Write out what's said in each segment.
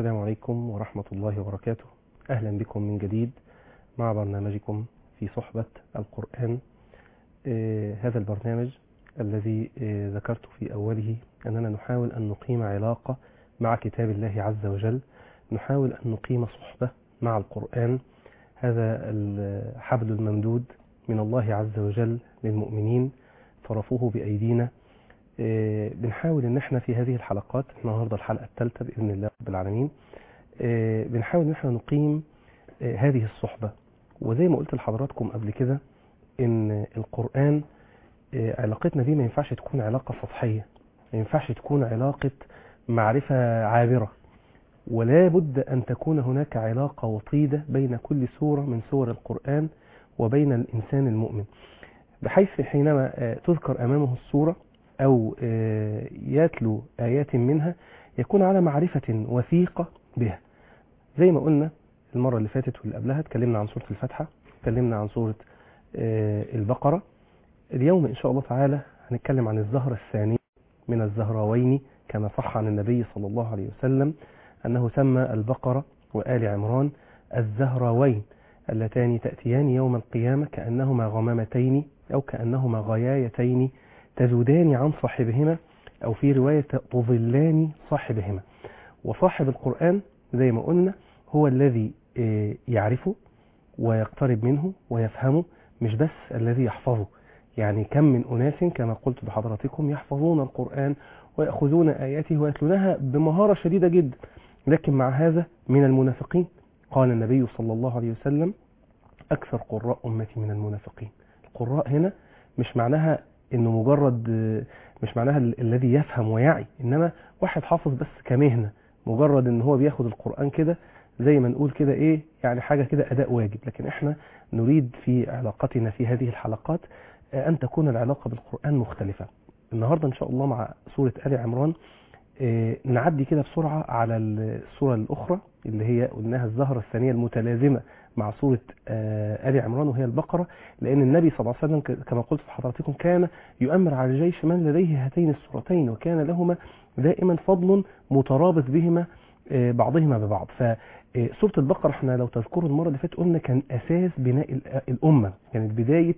السلام عليكم ورحمة الله وبركاته أهلا بكم من جديد مع برنامجكم في صحبة القرآن آه هذا البرنامج الذي آه ذكرت في أوله أننا نحاول أن نقيم علاقة مع كتاب الله عز وجل نحاول أن نقيم صحبة مع القرآن هذا الحبل الممدود من الله عز وجل للمؤمنين طرفوه بأيدينا آه بنحاول ان احنا في هذه الحلقات النهارده الحلقه الثالثه باذن الله رب العالمين آه بنحاول ان احنا نقيم آه هذه الصحبه وزي ما قلت لحضراتكم قبل كده ان القران علاقتنا بيه ما ينفعش تكون علاقه سطحيه ما ينفعش تكون علاقه معرفه عابره ولا بد ان تكون هناك علاقه وطيده بين كل سوره من سور القران وبين الانسان المؤمن بحيث حينما تذكر امامه السوره أو يتلو آيات منها يكون على معرفة وثيقة بها زي ما قلنا المرة اللي فاتت واللي قبلها اتكلمنا عن سورة الفاتحة اتكلمنا عن سورة البقرة اليوم إن شاء الله تعالى هنتكلم عن الزهرة الثانية من الزهراوين كما صح عن النبي صلى الله عليه وسلم أنه سمى البقرة وآل عمران الزهراوين اللتان تأتيان يوم القيامة كأنهما غمامتين أو كأنهما غيايتين تزودان عن صاحبهما أو في رواية تظلان صاحبهما وصاحب القرآن زي ما قلنا هو الذي يعرفه ويقترب منه ويفهمه مش بس الذي يحفظه يعني كم من أناس كما قلت بحضراتكم يحفظون القرآن ويأخذون آياته ويتلونها بمهارة شديدة جدا لكن مع هذا من المنافقين قال النبي صلى الله عليه وسلم أكثر قراء أمتي من المنافقين القراء هنا مش معناها انه مجرد مش معناها الذي يفهم ويعي انما واحد حافظ بس كمهنه مجرد ان هو بياخد القران كده زي ما نقول كده ايه يعني حاجه كده اداء واجب لكن احنا نريد في علاقتنا في هذه الحلقات ان تكون العلاقه بالقران مختلفه النهارده ان شاء الله مع سوره ال عمران نعدي كده بسرعه على السوره الاخرى اللي هي قلناها الزهره الثانيه المتلازمه مع سورة آل عمران وهي البقرة لأن النبي صلى الله عليه وسلم كما قلت لحضراتكم كان يؤمر على الجيش من لديه هاتين السورتين وكان لهما دائما فضل مترابط بهما بعضهما ببعض فسورة البقرة احنا لو تذكروا المرة اللي فاتت قلنا كان أساس بناء الأمة كانت بداية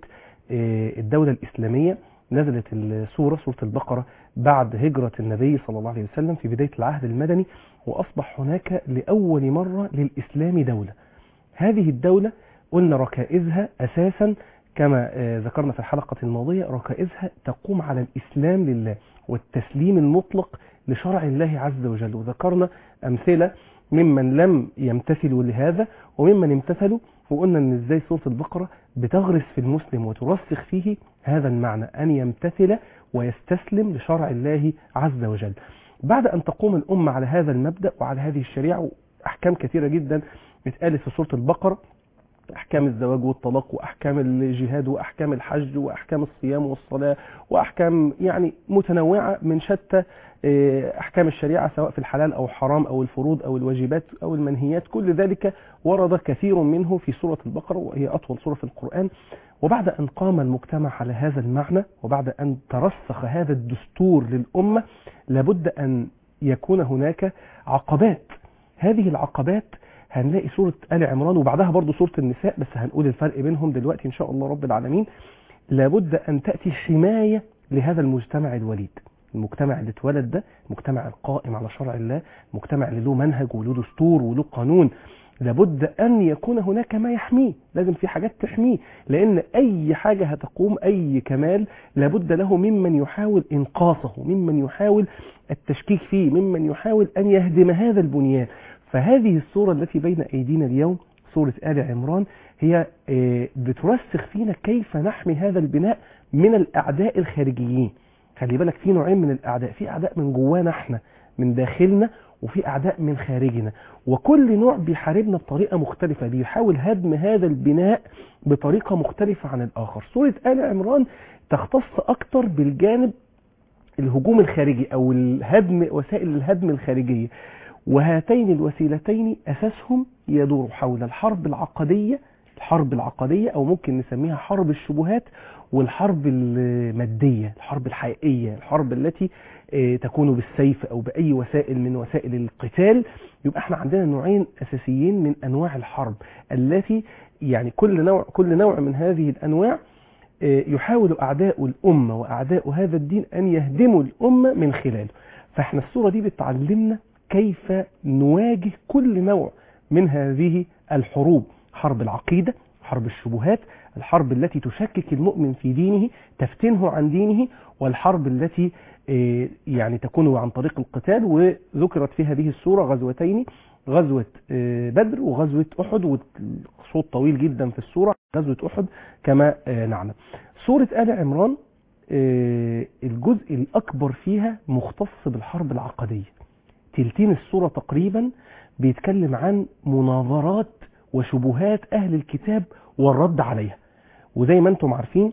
الدولة الإسلامية نزلت السورة سورة البقرة بعد هجرة النبي صلى الله عليه وسلم في بداية العهد المدني وأصبح هناك لأول مرة للإسلام دولة هذه الدولة قلنا ركائزها أساسا كما ذكرنا في الحلقة الماضية ركائزها تقوم على الإسلام لله والتسليم المطلق لشرع الله عز وجل وذكرنا أمثلة ممن لم يمتثلوا لهذا وممن امتثلوا وقلنا أن إزاي سورة البقرة بتغرس في المسلم وترسخ فيه هذا المعنى أن يمتثل ويستسلم لشرع الله عز وجل بعد أن تقوم الأمة على هذا المبدأ وعلى هذه الشريعة أحكام كثيرة جدا اتقالت في سورة البقرة أحكام الزواج والطلاق وأحكام الجهاد وأحكام الحج وأحكام الصيام والصلاة وأحكام يعني متنوعة من شتى أحكام الشريعة سواء في الحلال أو حرام أو الفروض أو الواجبات أو المنهيات كل ذلك ورد كثير منه في سورة البقرة وهي أطول سورة في القرآن وبعد أن قام المجتمع على هذا المعنى وبعد أن ترسخ هذا الدستور للأمة لابد أن يكون هناك عقبات هذه العقبات هنلاقي سورة آل عمران وبعدها برضو سورة النساء بس هنقول الفرق بينهم دلوقتي إن شاء الله رب العالمين لابد أن تأتي حماية لهذا المجتمع الوليد المجتمع اللي اتولد ده المجتمع القائم على شرع الله المجتمع اللي له منهج وله دستور وله قانون لابد أن يكون هناك ما يحميه لازم في حاجات تحميه لأن أي حاجة هتقوم أي كمال لابد له ممن يحاول إنقاصه ممن يحاول التشكيك فيه ممن يحاول أن يهدم هذا البنيان فهذه الصورة التي بين أيدينا اليوم سورة آل عمران هي بترسخ فينا كيف نحمي هذا البناء من الأعداء الخارجيين خلي بالك في نوعين من الأعداء في أعداء من جوانا احنا من داخلنا وفي أعداء من خارجنا وكل نوع بيحاربنا بطريقة مختلفة بيحاول هدم هذا البناء بطريقة مختلفة عن الآخر سورة آل عمران تختص أكتر بالجانب الهجوم الخارجي أو الهدم وسائل الهدم الخارجية وهاتين الوسيلتين أساسهم يدور حول الحرب العقدية الحرب العقدية أو ممكن نسميها حرب الشبهات والحرب المادية الحرب الحقيقية الحرب التي آه، تكون بالسيف أو بأي وسائل من وسائل القتال يبقى احنا عندنا نوعين أساسيين من أنواع الحرب التي يعني كل نوع كل نوع من هذه الأنواع آه، يحاول أعداء الأمة وأعداء هذا الدين أن يهدموا الأمة من خلاله فاحنا الصورة دي بتعلمنا كيف نواجه كل نوع من هذه الحروب حرب العقيدة حرب الشبهات الحرب التي تشكك المؤمن في دينه تفتنه عن دينه والحرب التي آه، يعني تكون عن طريق القتال وذكرت في هذه السورة غزوتين غزوة آه، بدر وغزوة أحد وصوت طويل جدا في السورة غزوة أحد كما آه، نعلم سورة آل عمران آه، الجزء الأكبر فيها مختص بالحرب العقدية تلتين السورة تقريبا بيتكلم عن مناظرات وشبهات أهل الكتاب والرد عليها وزي ما انتم عارفين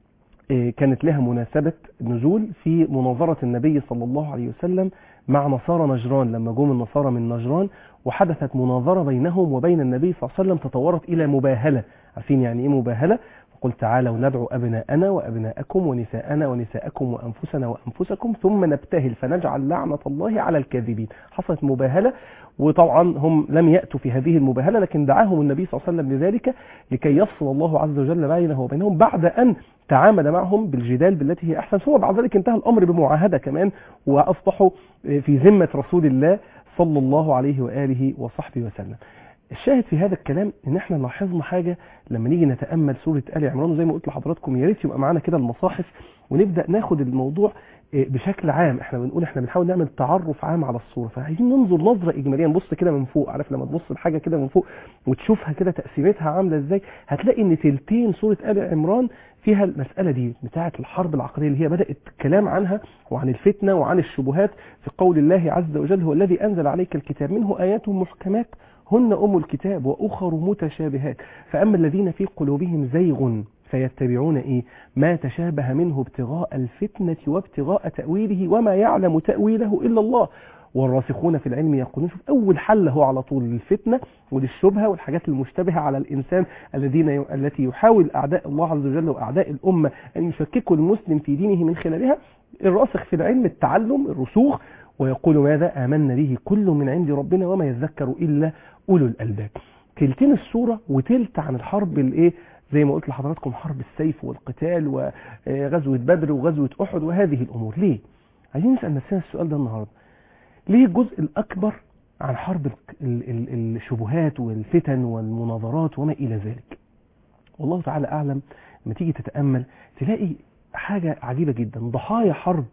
آه، كانت لها مناسبة نزول في مناظرة النبي صلى الله عليه وسلم مع نصارى نجران لما جم النصارى من نجران وحدثت مناظرة بينهم وبين النبي صلى الله عليه وسلم تطورت إلى مباهلة عارفين يعني إيه مباهلة فقل تعالوا ندعو أبناءنا وأبناءكم ونساءنا ونساءكم وأنفسنا وأنفسكم ثم نبتهل فنجعل لعنة الله على الكاذبين حصلت مباهلة وطبعا هم لم يأتوا في هذه المباهلة لكن دعاهم النبي صلى الله عليه وسلم لذلك لكي يفصل الله عز وجل بينه وبينهم بعد أن تعامل معهم بالجدال بالتي هي أحسن ثم بعد ذلك انتهى الأمر بمعاهدة كمان وأصبحوا في ذمة رسول الله صلى الله عليه وآله وصحبه وسلم الشاهد في هذا الكلام ان احنا لاحظنا حاجه لما نيجي نتامل سوره ال عمران وزي ما قلت لحضراتكم يا ريت يبقى معانا كده المصاحف ونبدا ناخد الموضوع آه، بشكل عام احنا بنقول احنا بنحاول نعمل تعرف عام على الصوره فعايزين ننظر نظره اجماليه نبص كده من فوق عارف لما تبص لحاجه كده من فوق وتشوفها كده تقسيمتها عامله ازاي هتلاقي ان تلتين سوره ال عمران فيها المساله دي بتاعه الحرب العقديه اللي هي بدات الكلام عنها وعن الفتنه وعن الشبهات في قول الله عز وجل هو الذي انزل عليك الكتاب منه ايات محكمات هن أم الكتاب وأخر متشابهات فأما الذين في قلوبهم زيغ فيتبعون إيه ما تشابه منه ابتغاء الفتنة وابتغاء تأويله وما يعلم تأويله إلا الله والراسخون في العلم يقولون شوف أول حل هو على طول للفتنة وللشبهة والحاجات المشتبهة على الإنسان الذين ي... التي يحاول أعداء الله عز وجل وأعداء الأمة أن يشككوا المسلم في دينه من خلالها الراسخ في العلم التعلم الرسوخ ويقول ماذا آمنا به كل من عند ربنا وما يذكر إلا أولو الألباب تلتين السورة وتلت عن الحرب الايه زي ما قلت لحضراتكم حرب السيف والقتال وغزوة بدر وغزوة أحد وهذه الأمور ليه؟ عايزين نسأل نفسنا السؤال ده النهاردة ليه الجزء الأكبر عن حرب ال- ال- ال- الشبهات والفتن والمناظرات وما إلى ذلك والله تعالى أعلم لما تيجي تتأمل تلاقي حاجة عجيبة جدا ضحايا حرب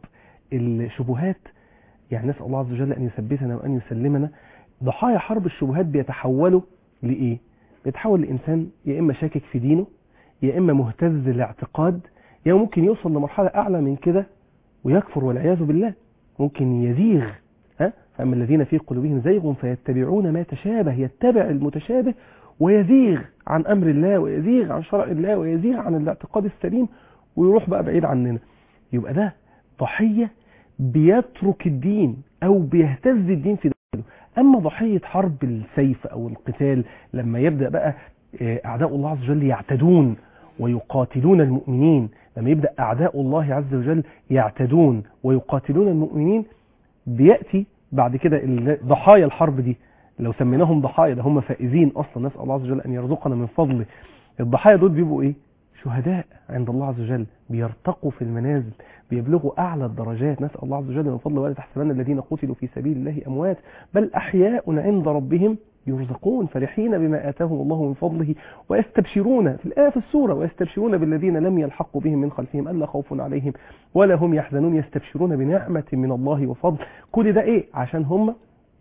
الشبهات يعني نسأل الله عز وجل أن يثبتنا وأن يسلمنا ضحايا حرب الشبهات بيتحولوا لإيه؟ بيتحول لإنسان يا إما شاكك في دينه يا إما مهتز الاعتقاد يا ممكن يوصل لمرحلة أعلى من كده ويكفر والعياذ بالله ممكن يزيغ ها؟ فأما الذين في قلوبهم زيغ فيتبعون ما تشابه يتبع المتشابه ويزيغ عن أمر الله ويزيغ عن شرع الله ويزيغ عن الاعتقاد السليم ويروح بقى بعيد عننا يبقى ده ضحية بيترك الدين أو بيهتز الدين في داخله أما ضحية حرب السيف أو القتال لما يبدأ بقى آه، أعداء الله عز وجل يعتدون ويقاتلون المؤمنين لما يبدأ أعداء الله عز وجل يعتدون ويقاتلون المؤمنين بيأتي بعد كده ال- ضحايا الحرب دي لو سميناهم ضحايا ده هم فائزين أصلا نسأل الله عز وجل أن يرزقنا من فضله الضحايا دول بيبقوا إيه شهداء عند الله عز وجل بيرتقوا في المنازل بيبلغوا أعلى الدرجات نسأل الله عز وجل من فضله ولا تحسبن الذين قتلوا في سبيل الله أموات بل أحياء عند ربهم يرزقون فرحين بما آتاهم الله من فضله ويستبشرون في الآية في السورة ويستبشرون بالذين لم يلحقوا بهم من خلفهم ألا خوف عليهم ولا هم يحزنون يستبشرون بنعمة من الله وفضل كل ده إيه عشان هم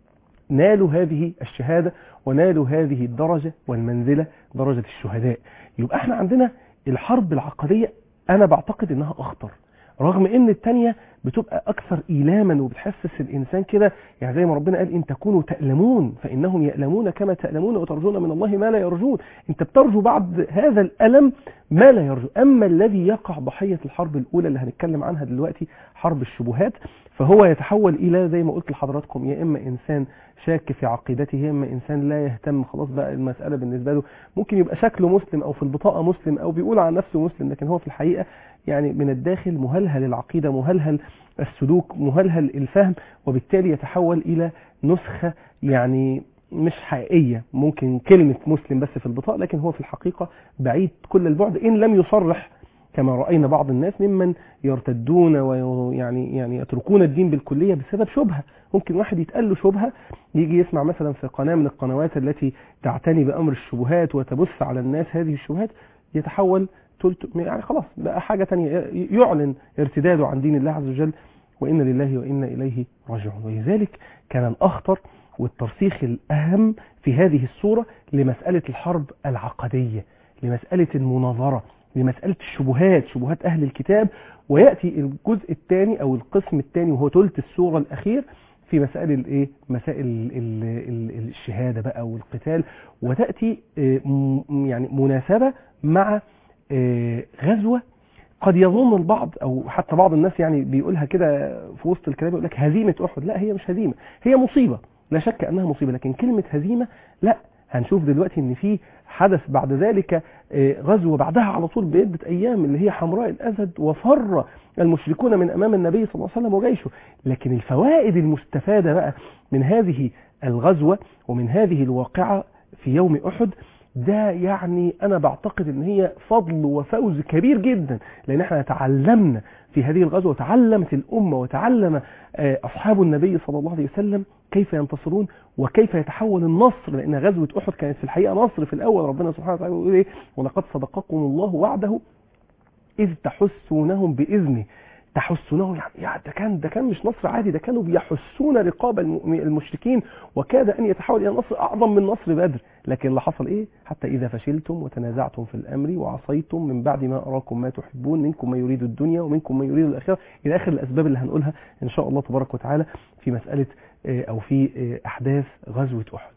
نالوا هذه الشهادة ونالوا هذه الدرجة والمنزلة درجة الشهداء يبقى احنا عندنا الحرب العقدية أنا بعتقد إنها أخطر رغم ان التانية بتبقى اكثر ايلاما وبتحسس الانسان كده يعني زي ما ربنا قال ان تكونوا تألمون فانهم يألمون كما تألمون وترجون من الله ما لا يرجون انت بترجو بعد هذا الالم ما لا يرجو اما الذي يقع ضحية الحرب الاولى اللي هنتكلم عنها دلوقتي حرب الشبهات فهو يتحول الى زي ما قلت لحضراتكم يا اما انسان شاك في عقيدته يا اما انسان لا يهتم خلاص بقى المساله بالنسبه له ممكن يبقى شكله مسلم او في البطاقه مسلم او بيقول عن نفسه مسلم لكن هو في الحقيقه يعني من الداخل مهلهل العقيده مهلهل السلوك مهلهل الفهم وبالتالي يتحول الى نسخه يعني مش حقيقيه ممكن كلمه مسلم بس في البطاقه لكن هو في الحقيقه بعيد كل البعد ان لم يصرح كما رأينا بعض الناس ممن يرتدون ويعني يعني يتركون الدين بالكلية بسبب شبهة ممكن واحد يتقال له شبهة يجي يسمع مثلا في قناة من القنوات التي تعتني بأمر الشبهات وتبث على الناس هذه الشبهات يتحول يعني خلاص بقى حاجة تانية يعلن ارتداده عن دين الله عز وجل وإن لله وإنا إليه راجعون ولذلك كان الأخطر والترسيخ الأهم في هذه الصورة لمسألة الحرب العقدية لمسألة المناظرة لمسألة الشبهات شبهات أهل الكتاب ويأتي الجزء الثاني أو القسم الثاني وهو ثلث السورة الأخير في مسائل الايه مسائل ال ال الشهادة بقى والقتال وتأتي يعني مناسبة مع غزوة قد يظن البعض او حتى بعض الناس يعني بيقولها كده في وسط الكلام يقول لك هزيمة احد لا هي مش هزيمة هي مصيبة لا شك انها مصيبة لكن كلمة هزيمة لا هنشوف دلوقتي ان في حدث بعد ذلك غزوة بعدها على طول بعدة ايام اللي هي حمراء الاسد وفر المشركون من امام النبي صلى الله عليه وسلم وجيشه لكن الفوائد المستفادة بقى من هذه الغزوة ومن هذه الواقعة في يوم احد ده يعني انا بعتقد ان هي فضل وفوز كبير جدا لان احنا تعلمنا في هذه الغزوة وتعلمت الامة وتعلم اصحاب النبي صلى الله عليه وسلم كيف ينتصرون وكيف يتحول النصر لان غزوة احد كانت في الحقيقة نصر في الاول ربنا سبحانه وتعالى يقول ايه ولقد صدقكم الله وعده اذ تحسونهم باذنه تحسونه يعني ده كان ده كان مش نصر عادي ده كانوا بيحسون رقاب المشركين وكاد ان يتحول الى نصر اعظم من نصر بدر لكن اللي حصل ايه حتى اذا فشلتم وتنازعتم في الامر وعصيتم من بعد ما اراكم ما تحبون منكم من يريد الدنيا ومنكم من يريد الاخره الى اخر الاسباب اللي هنقولها ان شاء الله تبارك وتعالى في مساله او في احداث غزوه احد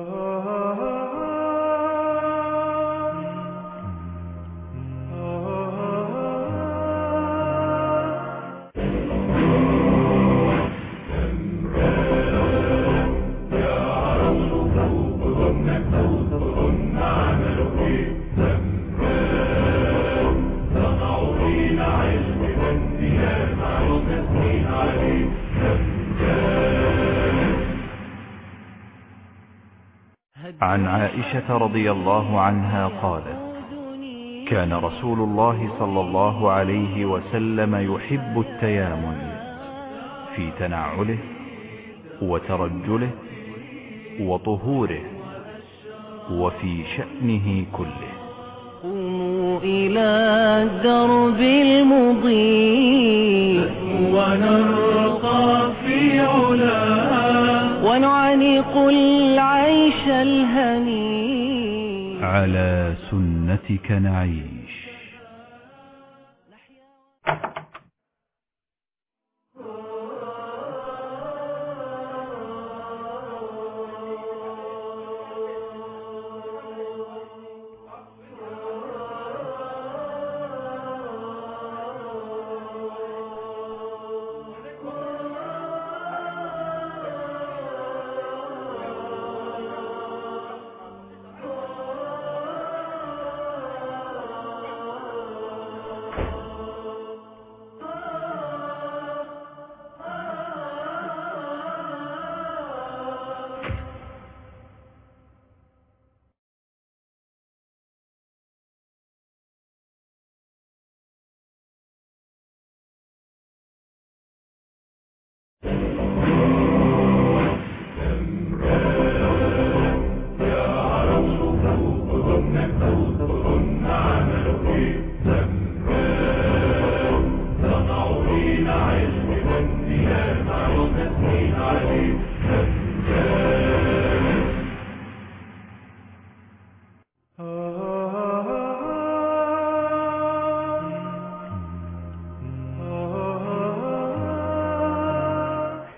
عن عائشة رضي الله عنها قالت كان رسول الله صلى الله عليه وسلم يحب التيامن في تنعله وترجله وطهوره وفي شأنه كله قوموا إلى الدرب المضيء ونرقى في علاه ونعانق العيش الهني على سنتك نعيش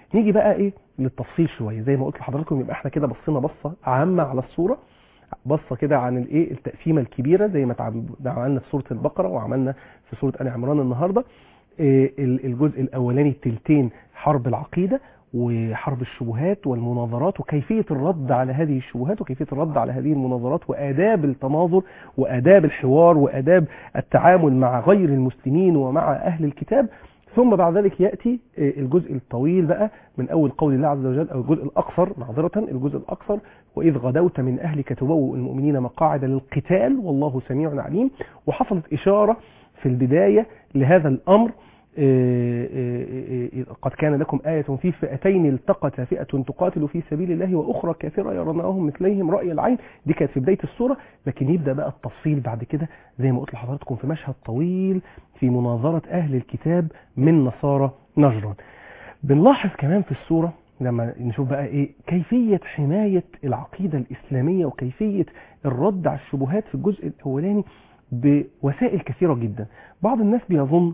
نيجي بقى ايه للتفصيل شويه زي ما قلت لحضراتكم يبقى احنا كده بصينا بصه عامه على الصوره بصه كده عن الايه التقسيمه الكبيره زي ما تعم- عملنا في سوره البقره وعملنا في سوره ال عمران النهارده إيه ال- الجزء الاولاني التلتين حرب العقيده وحرب الشبهات والمناظرات وكيفيه الرد على هذه الشبهات وكيفيه الرد على هذه المناظرات واداب التناظر واداب الحوار واداب التعامل مع غير المسلمين ومع اهل الكتاب ثم بعد ذلك ياتي آه، الجزء الطويل بقى من اول قول الله عز وجل او الجزء الاقصر معذره الجزء الاقصر واذ غدوت من اهلك تبوئ المؤمنين مقاعد للقتال والله سميع عليم وحصلت اشاره في البدايه لهذا الامر آه، آه، آه، قد كان لكم آية في فئتين التقتا فئة تقاتل في سبيل الله وأخرى كافرة يرونهم مثليهم رأي العين دي كانت في بداية السورة لكن يبدأ بقى التفصيل بعد كده زي ما قلت لحضراتكم في مشهد طويل في مناظرة أهل الكتاب من نصارى نجران بنلاحظ كمان في السورة لما نشوف بقى ايه كيفية حماية العقيدة الإسلامية وكيفية الرد على الشبهات في الجزء الأولاني بوسائل كثيرة جدا بعض الناس بيظن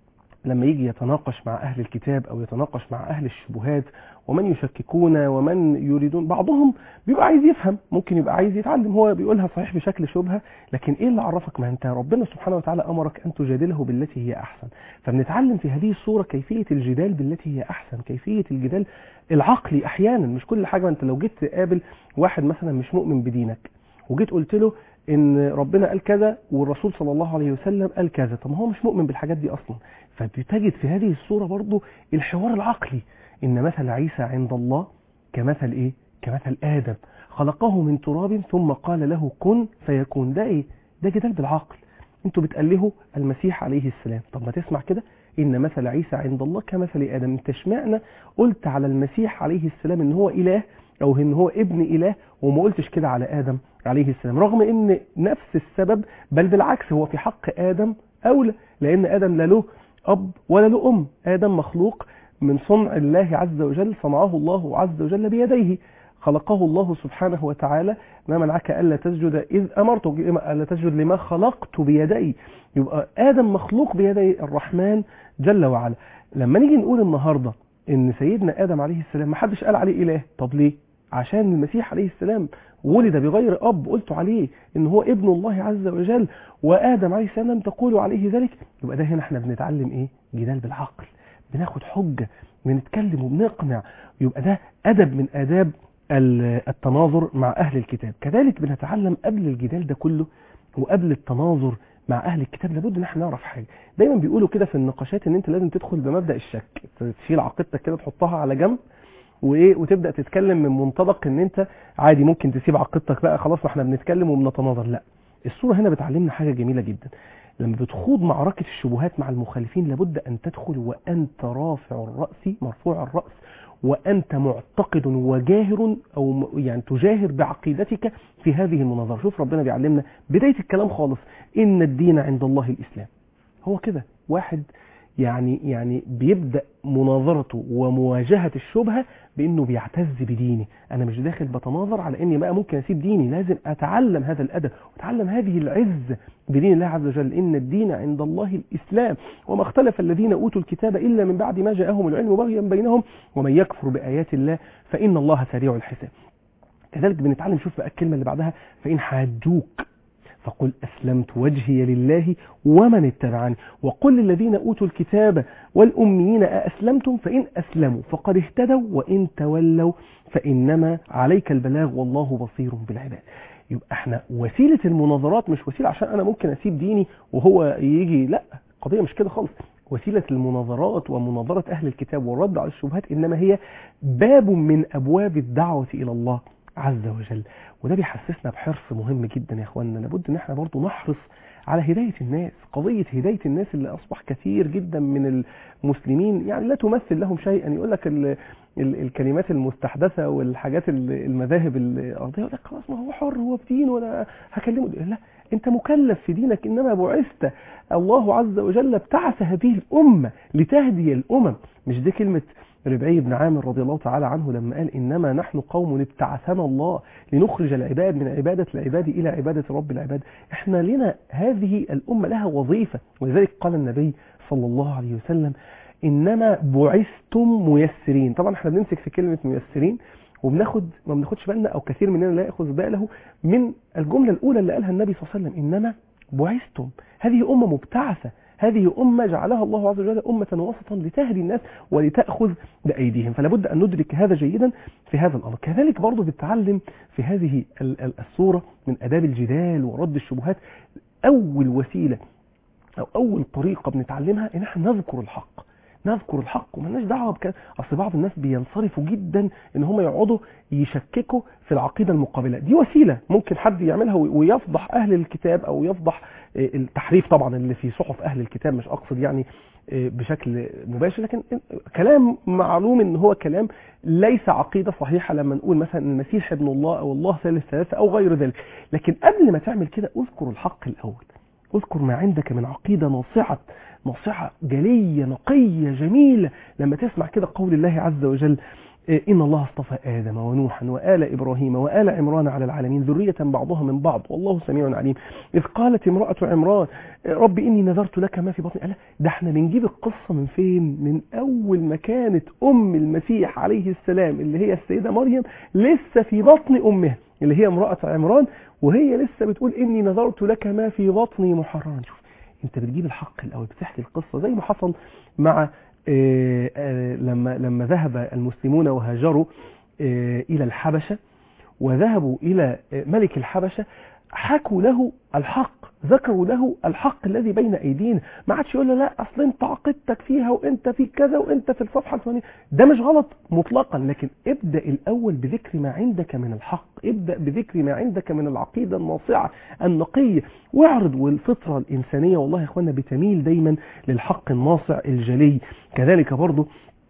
لما يجي يتناقش مع أهل الكتاب أو يتناقش مع أهل الشبهات ومن يشككون ومن يريدون بعضهم بيبقى عايز يفهم ممكن يبقى عايز يتعلم هو بيقولها صحيح بشكل شبهة لكن ايه اللي عرفك ما انت ربنا سبحانه وتعالى امرك ان تجادله بالتي هي احسن فبنتعلم في هذه الصورة كيفية الجدال بالتي هي احسن كيفية الجدال العقلي احيانا مش كل حاجة انت لو جيت تقابل واحد مثلا مش مؤمن بدينك وجيت قلت له ان ربنا قال كذا والرسول صلى الله عليه وسلم قال كذا طب ما هو مش مؤمن بالحاجات دي اصلا فبتجد في هذه الصورة برضو الحوار العقلي ان مثل عيسى عند الله كمثل ايه كمثل ادم خلقه من تراب ثم قال له كن فيكون ده ايه ده جدال بالعقل انتوا بتألهوا المسيح عليه السلام طب ما تسمع كده ان مثل عيسى عند الله كمثل ادم انت اشمعنى قلت على المسيح عليه السلام ان هو اله او ان هو ابن اله وما قلتش كده على ادم عليه السلام رغم ان نفس السبب بل بالعكس هو في حق ادم اولى لان ادم لا له اب ولا له ام ادم مخلوق من صنع الله عز وجل صنعه الله عز وجل بيديه خلقه الله سبحانه وتعالى ما منعك الا تسجد اذ امرتك الا تسجد لما خلقت بيدي يبقى ادم مخلوق بيدي الرحمن جل وعلا لما نيجي نقول النهارده ان سيدنا ادم عليه السلام ما حدش قال عليه اله طب ليه عشان المسيح عليه السلام ولد بغير اب قلت عليه ان هو ابن الله عز وجل وادم عليه السلام لم تقولوا عليه ذلك يبقى ده هنا احنا بنتعلم ايه جدال بالعقل بناخد حجه بنتكلم وبنقنع يبقى ده ادب من اداب ال- التناظر مع اهل الكتاب كذلك بنتعلم قبل الجدال ده كله وقبل التناظر مع اهل الكتاب لابد ان احنا نعرف حاجه دايما بيقولوا كده في النقاشات ان انت لازم تدخل بمبدا الشك تشيل عقيدتك كده تحطها على جنب وايه وتبدا تتكلم من منطلق ان انت عادي ممكن تسيب عقيدتك بقى خلاص ما احنا بنتكلم وبنتناظر لا الصوره هنا بتعلمنا حاجه جميله جدا لما بتخوض معركه الشبهات مع المخالفين لابد ان تدخل وانت رافع الراس مرفوع الراس وانت معتقد وجاهر او م- يعني تجاهر بعقيدتك في هذه المناظره شوف ربنا بيعلمنا بدايه الكلام خالص ان الدين عند الله الاسلام هو كده واحد يعني يعني بيبدا مناظرته ومواجهه الشبهه بانه بيعتز بدينه انا مش داخل بتناظر على اني بقى ممكن اسيب ديني لازم اتعلم هذا الادب واتعلم هذه العز بدين الله عز وجل ان الدين عند الله الاسلام وما اختلف الذين اوتوا الكتاب الا من بعد ما جاءهم العلم بغيا بينهم ومن يكفر بايات الله فان الله سريع الحساب كذلك بنتعلم شوف بقى الكلمه اللي بعدها فان حاجوك فقل أسلمت وجهي لله ومن اتبعني وقل للذين أوتوا الكتاب والأميين أأسلمتم فإن أسلموا فقد اهتدوا وإن تولوا فإنما عليك البلاغ والله بصير بالعباد يبقى احنا وسيلة المناظرات مش وسيلة عشان أنا ممكن أسيب ديني وهو يجي لا القضية مش كده خالص وسيلة المناظرات ومناظرة أهل الكتاب والرد على الشبهات إنما هي باب من أبواب الدعوة إلى الله عز وجل وده بيحسسنا بحرص مهم جدا يا اخواننا لابد ان احنا برضو نحرص على هداية الناس قضية هداية الناس اللي أصبح كثير جدا من المسلمين يعني لا تمثل لهم شيئا يقول لك ال ال الكلمات المستحدثة والحاجات ال- المذاهب الأرضية يقول لك خلاص ما هو حر هو في دين ولا هكلمه لا أنت مكلف في دينك إنما بعثت الله عز وجل ابتعث هذه الأمة لتهدي الأمم مش دي كلمة ربعي بن عامر رضي الله تعالى عنه لما قال إنما نحن قوم ابتعثنا الله لنخرج العباد من عبادة العباد إلى عبادة رب العباد احنا لنا هذه الأمة لها وظيفة ولذلك قال النبي صلى الله عليه وسلم انما بعثتم ميسرين طبعا احنا بنمسك في كلمه ميسرين وبناخد ما بناخدش بالنا او كثير مننا لا ياخذ باله من الجمله الاولى اللي قالها النبي صلى الله عليه وسلم انما بعثتم هذه امه مبتعثه هذه أمة جعلها الله عز وجل أمة وسطا لتهدي الناس ولتأخذ بأيديهم فلا بد أن ندرك هذا جيدا في هذا الأمر كذلك برضو بنتعلم في هذه ال- ال- الصورة من أداب الجدال ورد الشبهات أول وسيلة أو أول طريقة بنتعلمها إن احنا نذكر الحق نذكر الحق ومالناش دعوه بك اصل بعض الناس بينصرفوا جدا ان هم يقعدوا يشككوا في العقيده المقابله دي وسيله ممكن حد يعملها وي- ويفضح اهل الكتاب او يفضح آه، التحريف طبعا اللي في صحف اهل الكتاب مش اقصد يعني آه، بشكل مباشر لكن كلام معلوم ان هو كلام ليس عقيده صحيحه لما نقول مثلا إن المسيح ابن الله او الله ثالث ثلاثه او غير ذلك لكن قبل ما تعمل كده اذكر الحق الاول اذكر ما عندك من عقيده ناصعه ناصعه جليه نقيه جميله لما تسمع كده قول الله عز وجل إيه، إن الله اصطفى آدم ونوحا وآل إبراهيم وآل عمران على العالمين ذرية بعضها من بعض والله سميع عليم إذ قالت امرأة عمران إيه، رب إني نذرت لك ما في بطني قال ده احنا بنجيب القصة من فين من أول ما كانت أم المسيح عليه السلام اللي هي السيدة مريم لسه في بطن أمها اللي هي امرأة عمران وهي لسه بتقول إني نذرت لك ما في بطني محررا شوف انت بتجيب الحق الاول بتحكي القصه زي ما حصل مع آه، آه، لما لما ذهب المسلمون وهاجروا آه، الى الحبشه وذهبوا الى آه، ملك الحبشه حكوا له الحق ذكروا له الحق الذي بين ايدينا ما عادش يقول له لا اصل انت عقيدتك فيها وانت في كذا وانت في الصفحه الفلانيه ده مش غلط مطلقا لكن ابدا الاول بذكر ما عندك من الحق ابدا بذكر ما عندك من العقيده الناصعه النقيه واعرض والفطره الانسانيه والله يا اخوانا بتميل دايما للحق الناصع الجلي كذلك برضه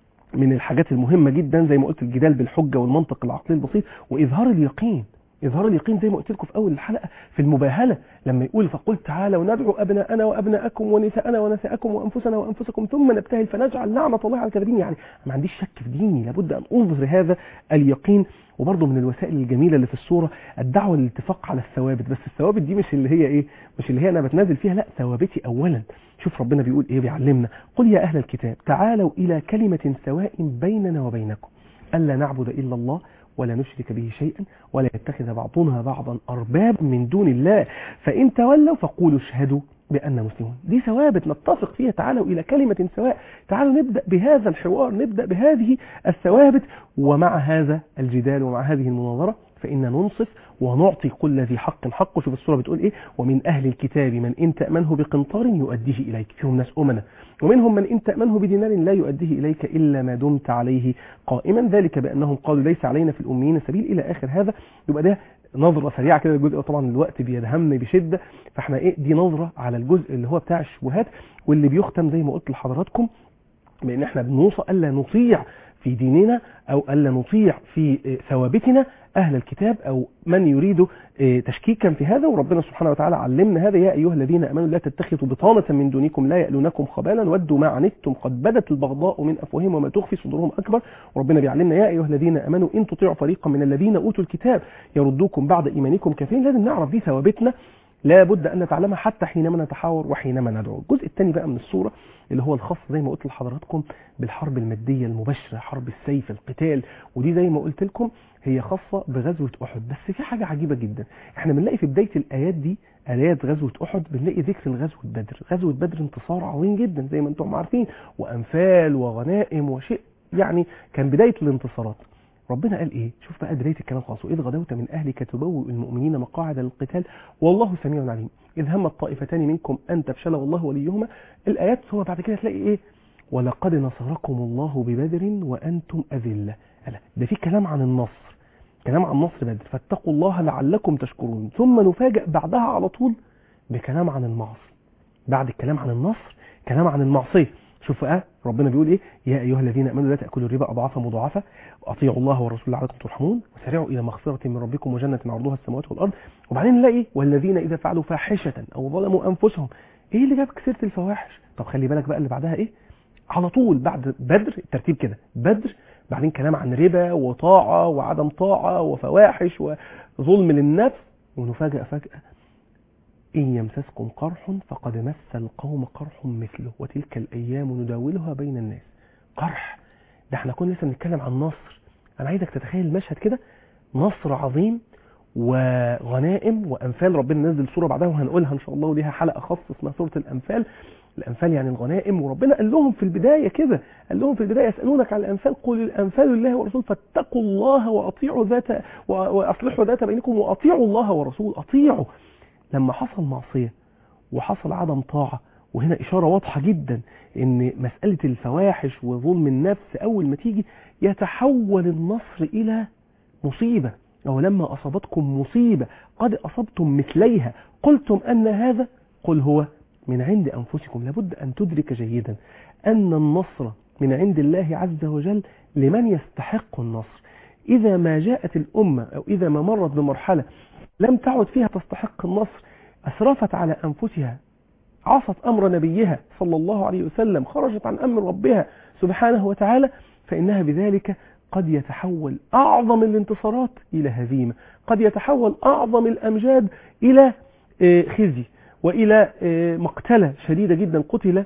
من الحاجات المهمة جدا زي ما قلت الجدال بالحجة والمنطق العقلي البسيط وإظهار اليقين إظهار اليقين زي ما قلت لكم في أول الحلقة في المباهلة لما يقول فقل تعالوا ندعو أبناءنا وأبناءكم ونساءنا ونساءكم وأنفسنا وأنفسكم ثم نبتهل فنجعل نعمة الله على الكاذبين يعني ما عنديش شك في ديني لابد أن أظهر هذا اليقين وبرضه من الوسائل الجميلة اللي في الصورة الدعوة للاتفاق على الثوابت بس الثوابت دي مش اللي هي إيه مش اللي هي أنا بتنازل فيها لا ثوابتي أولا شوف ربنا بيقول إيه بيعلمنا قل يا أهل الكتاب تعالوا إلى كلمة سواء بيننا وبينكم ألا نعبد إلا الله ولا نشرك به شيئا ولا يتخذ بعضنا بعضا أرباب من دون الله فإن تولوا فقولوا اشهدوا بأن مسلمون دي ثوابت نتفق فيها تعالوا إلى كلمة سواء تعالوا نبدأ بهذا الحوار نبدأ بهذه الثوابت ومع هذا الجدال ومع هذه المناظرة فإن ننصف ونعطي كل ذي حق حقه شوف السورة بتقول إيه ومن أهل الكتاب من إن تأمنه بقنطار يؤديه إليك فيهم ناس أمنة ومنهم من إن تأمنه بدينار لا يؤديه إليك إلا ما دمت عليه قائما ذلك بأنهم قالوا ليس علينا في الأميين سبيل إلى آخر هذا يبقى ده نظرة سريعة كده الجزء طبعا الوقت بيدهمني بشدة فاحنا ايه دي نظرة على الجزء اللي هو بتاع الشبهات واللي بيختم زي ما قلت لحضراتكم بان احنا بنوصى الا نطيع في ديننا او الا نطيع في آه، ثوابتنا اهل الكتاب او من يريد آه، تشكيكا في هذا وربنا سبحانه وتعالى علمنا هذا يا ايها الذين امنوا لا تتخذوا بطانه من دونكم لا يالونكم خبالا ودوا ما عنتم قد بدت البغضاء من افواههم وما تخفي صدورهم اكبر وربنا بيعلمنا يا ايها الذين امنوا ان تطيعوا فريقا من الذين اوتوا الكتاب يردوكم بعد ايمانكم كافرين لازم نعرف دي ثوابتنا لا بد ان نتعلمها حتى حينما نتحاور وحينما ندعو الجزء الثاني بقى من الصوره اللي هو الخاص زي ما قلت لحضراتكم بالحرب الماديه المباشره حرب السيف القتال ودي زي ما قلت لكم هي خاصه بغزوه احد بس في حاجه عجيبه جدا احنا بنلاقي في بدايه الايات دي ايات غزوه احد بنلاقي ذكر غزوه بدر غزوه بدر انتصار عظيم جدا زي ما انتم عارفين وانفال وغنائم وشيء يعني كان بدايه الانتصارات ربنا قال ايه شوف بقى بدايه الكلام خلاص واذ غدوت من اهلك تبوئ المؤمنين مقاعد للقتال والله سميع عليم اذ هم الطائفتان منكم ان تفشلا والله وليهما الايات هو بعد كده تلاقي ايه ولقد نصركم الله ببدر وانتم اذله ألا ده في كلام عن النصر كلام عن نصر بدر فاتقوا الله لعلكم تشكرون ثم نفاجئ بعدها على طول بكلام عن المعصيه بعد الكلام عن النصر كلام عن المعصيه شوف بقى ربنا بيقول ايه يا ايها الذين امنوا لا تاكلوا الربا اضعافا مضاعفه واطيعوا الله والرسول لعلكم ترحمون وسارعوا الى مغفره من ربكم وجنه عرضها السماوات والارض وبعدين نلاقي والذين اذا فعلوا فاحشه او ظلموا انفسهم ايه اللي جابك سيره الفواحش طب خلي بالك بقى اللي بعدها ايه على طول بعد بدر الترتيب كده بدر بعدين كلام عن ربا وطاعه وعدم طاعه وفواحش وظلم للنفس ونفاجئ فجاه إن يمسسكم قرح فقد مس القوم قرح مثله وتلك الأيام نداولها بين الناس قرح ده احنا كنا لسه بنتكلم عن نصر أنا عايزك تتخيل المشهد كده نصر عظيم وغنائم وأنفال ربنا نزل سورة بعدها وهنقولها إن شاء الله وليها حلقة خاصة اسمها سورة الأنفال الأنفال يعني الغنائم وربنا قال لهم في البداية كده قال لهم في البداية يسألونك عن الأنفال قل الأنفال لله ورسوله فاتقوا الله وأطيعوا ذات وأصلحوا ذات بينكم وأطيعوا الله ورسوله أطيعوا لما حصل معصية وحصل عدم طاعة وهنا إشارة واضحة جدا إن مسألة الفواحش وظلم النفس أول ما تيجي يتحول النصر إلى مصيبة أو لما أصابتكم مصيبة قد أصبتم مثليها قلتم أن هذا قل هو من عند أنفسكم لابد أن تدرك جيدا أن النصر من عند الله عز وجل لمن يستحق النصر إذا ما جاءت الأمة أو إذا ما مرت بمرحلة لم تعد فيها تستحق النصر أسرفت على أنفسها عصت أمر نبيها صلى الله عليه وسلم خرجت عن أمر ربها سبحانه وتعالى فإنها بذلك قد يتحول أعظم الانتصارات إلى هزيمة قد يتحول أعظم الأمجاد إلى خزي وإلى مقتلة شديدة جدا قتل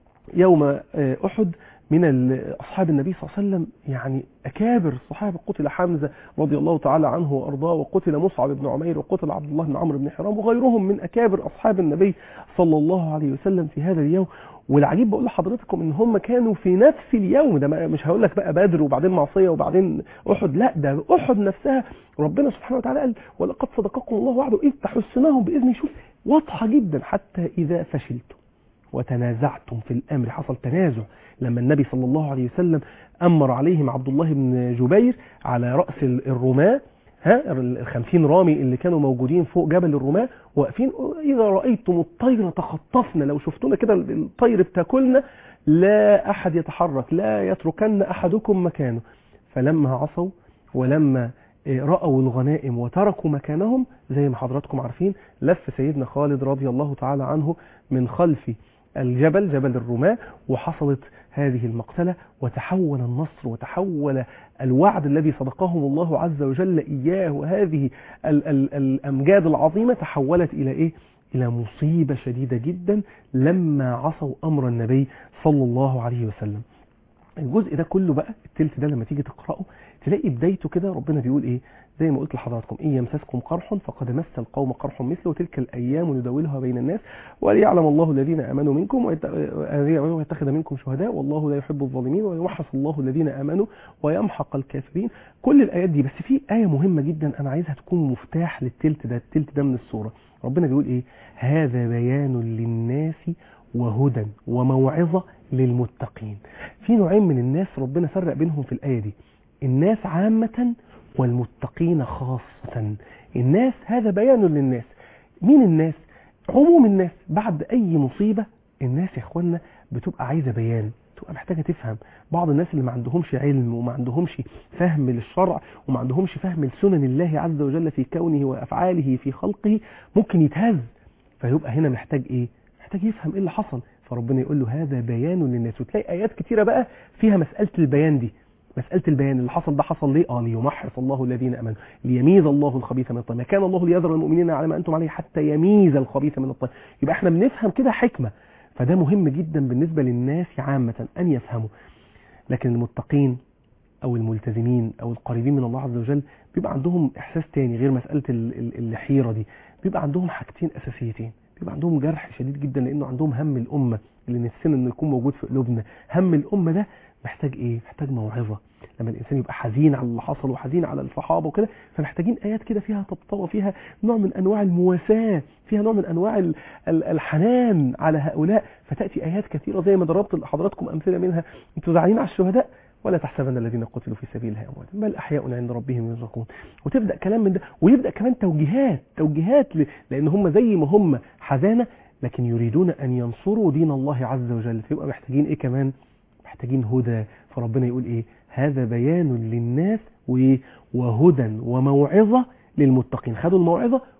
يوم أحد من أصحاب النبي صلى الله عليه وسلم يعني أكابر الصحابة قتل حمزة رضي الله تعالى عنه وأرضاه وقتل مصعب بن عمير وقتل عبد الله بن عمرو بن حرام وغيرهم من أكابر أصحاب النبي صلى الله عليه وسلم في هذا اليوم والعجيب بقول لحضرتكم ان هم كانوا في نفس اليوم ده مش هقول لك بقى بدر وبعدين معصيه وبعدين احد لا ده احد نفسها ربنا سبحانه وتعالى قال ولقد صدقكم الله وعده اذ تحسناهم باذن شوف واضحه جدا حتى اذا فشلتم وتنازعتم في الامر حصل تنازع لما النبي صلى الله عليه وسلم امر عليهم عبد الله بن جبير على راس الرماه ها الخمسين رامي اللي كانوا موجودين فوق جبل الرماة واقفين إذا رأيتم الطير تخطفنا لو شفتونا كده الطير بتاكلنا لا أحد يتحرك لا يتركن أحدكم مكانه فلما عصوا ولما رأوا الغنائم وتركوا مكانهم زي ما حضراتكم عارفين لف سيدنا خالد رضي الله تعالى عنه من خلف الجبل جبل الرماة وحصلت هذه المقتلة وتحول النصر وتحول الوعد الذي صدقهم الله عز وجل إياه وهذه ال ال الأمجاد العظيمة تحولت إلى إيه؟ إلى مصيبة شديدة جدا لما عصوا أمر النبي صلى الله عليه وسلم الجزء ده كله بقى التلت ده لما تيجي تقرأه تلاقي بدايته كده ربنا بيقول إيه زي ما قلت لحضراتكم إن يمسسكم قرح فقد مس القوم قرح مثله وتلك الأيام نداولها بين الناس وليعلم الله الذين آمنوا منكم ويتخذ منكم شهداء والله لا يحب الظالمين ويمحص الله الذين آمنوا ويمحق الكافرين كل الآيات دي بس في آية مهمة جدا أنا عايزها تكون مفتاح للتلت ده التلت ده من السورة ربنا بيقول إيه هذا بيان للناس وهدى وموعظة للمتقين في نوعين من الناس ربنا فرق بينهم في الآية دي الناس عامة والمتقين خاصة الناس هذا بيان للناس مين الناس عموم الناس بعد أي مصيبة الناس يا إخوانا بتبقى عايزة بيان تبقى محتاجة تفهم بعض الناس اللي ما عندهمش علم وما عندهمش فهم للشرع وما عندهمش فهم لسنن الله عز وجل في كونه وأفعاله في خلقه ممكن يتهز فيبقى هنا محتاج إيه محتاج يفهم إيه اللي حصل فربنا يقول له هذا بيان للناس وتلاقي آيات كتيرة بقى فيها مسألة البيان دي مسألة البيان اللي حصل ده حصل ليه؟ اه ليمحص الله الذين امنوا ليميز الله الخبيث من الطيب ما كان الله ليذر المؤمنين على ما انتم عليه حتى يميز الخبيث من الطيب يبقى احنا بنفهم كده حكمة فده مهم جدا بالنسبة للناس عامة ان يفهموا لكن المتقين او الملتزمين او القريبين من الله عز وجل بيبقى عندهم احساس تاني غير مسألة الحيرة دي بيبقى عندهم حاجتين اساسيتين بيبقى عندهم جرح شديد جدا لانه عندهم هم الامه اللي نفسنا انه يكون موجود في قلوبنا هم الامه ده محتاج ايه محتاج موعظه لما الانسان يبقى حزين على اللي حصل وحزين على الصحابه وكده فمحتاجين ايات كده فيها طبطبه فيها نوع من انواع المواساه فيها نوع من انواع ال ال الحنان على هؤلاء فتاتي ايات كثيره زي ما ضربت لحضراتكم امثله منها انتوا زعلانين على الشهداء ولا تحسبن الذين قتلوا في سبيل الله امواتا بل احياء عند ربهم يرزقون وتبدا كلام من ده ويبدا كمان توجيهات توجيهات ل... لان هم زي ما هم حزانه لكن يريدون ان ينصروا دين الله عز وجل فيبقى محتاجين ايه كمان محتاجين هدى فربنا يقول ايه هذا بيان للناس وهدى وموعظه للمتقين خدوا الموعظه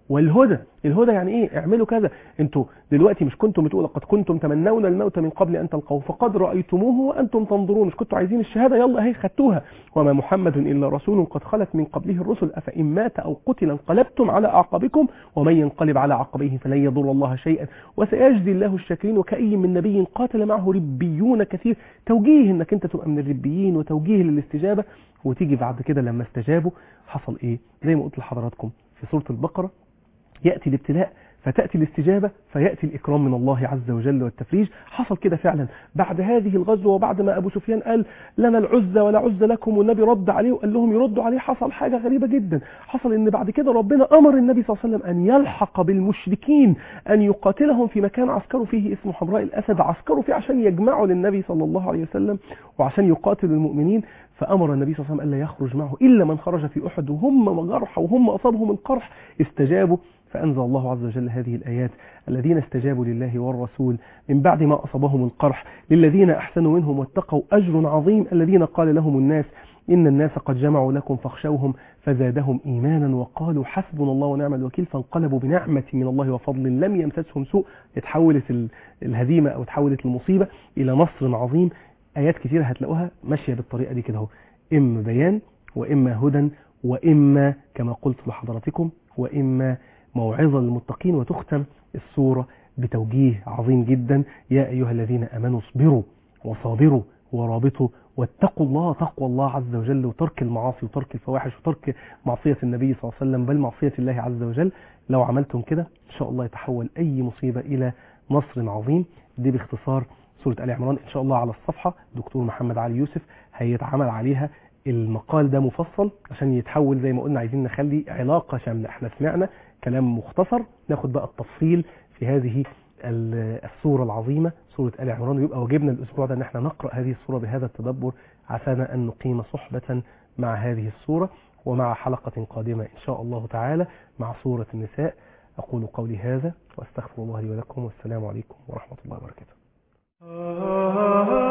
والهدى الهدى يعني ايه اعملوا كذا انتوا دلوقتي مش كنتم بتقولوا قد كنتم تمنون الموت من قبل ان تلقوه فقد رايتموه وانتم تنظرون مش كنتوا عايزين الشهاده يلا اهي خدتوها وما محمد الا رسول قد خلت من قبله الرسل افان مات او قتل انقلبتم على اعقابكم ومن ينقلب على عقبيه فلن يضر الله شيئا وسيجزي الله الشاكرين وكأي من نبي قاتل معه ربيون كثير توجيه انك انت تبقى من الربيين وتوجيه للاستجابه وتيجي بعد كده لما استجابوا حصل ايه زي ما قلت لحضراتكم في سوره البقره ياتي الابتلاء فتأتي الاستجابة فيأتي الإكرام من الله عز وجل والتفريج حصل كده فعلا بعد هذه الغزوة وبعد ما أبو سفيان قال لنا العزة ولا عزة لكم والنبي رد عليه وقال لهم يردوا عليه حصل حاجة غريبة جدا حصل إن بعد كده ربنا أمر النبي صلى الله عليه وسلم أن يلحق بالمشركين أن يقاتلهم في مكان عسكروا فيه اسمه حمراء الأسد عسكروا فيه عشان يجمعوا للنبي صلى الله عليه وسلم وعشان يقاتلوا المؤمنين فأمر النبي صلى الله عليه وسلم ألا يخرج معه إلا من خرج في أحد وهم جرح وهم أصابهم القرح استجابوا فأنزل الله عز وجل هذه الآيات الذين استجابوا لله والرسول من بعد ما أصابهم القرح للذين أحسنوا منهم واتقوا أجر عظيم الذين قال لهم الناس إن الناس قد جمعوا لكم فاخشوهم فزادهم إيمانا وقالوا حسبنا الله ونعم الوكيل فانقلبوا بنعمة من الله وفضل لم يمسسهم سوء اتحولت الهزيمة أو اتحولت المصيبة إلى نصر عظيم آيات كثيرة هتلاقوها ماشية بالطريقة دي كده اهو إما بيان وإما هدى وإما كما قلت لحضراتكم وإما موعظة للمتقين وتختم السورة بتوجيه عظيم جدا يا أيها الذين أمنوا اصبروا وصابروا ورابطوا واتقوا الله تقوى الله عز وجل وترك المعاصي وترك الفواحش وترك معصية النبي صلى الله عليه وسلم بل معصية الله عز وجل لو عملتم كده إن شاء الله يتحول أي مصيبة إلى نصر عظيم دي باختصار سورة آل عمران إن شاء الله على الصفحة دكتور محمد علي يوسف هيتعمل عليها المقال ده مفصل عشان يتحول زي ما قلنا عايزين نخلي علاقة شاملة احنا سمعنا كلام مختصر ناخد بقى التفصيل في هذه السورة العظيمة سورة آل عمران ويبقى واجبنا الأسبوع ده ان احنا نقرأ هذه السورة بهذا التدبر عسانا أن نقيم صحبة مع هذه السورة ومع حلقة قادمة إن شاء الله تعالى مع سورة النساء أقول قولي هذا وأستغفر الله لي ولكم والسلام عليكم ورحمة الله وبركاته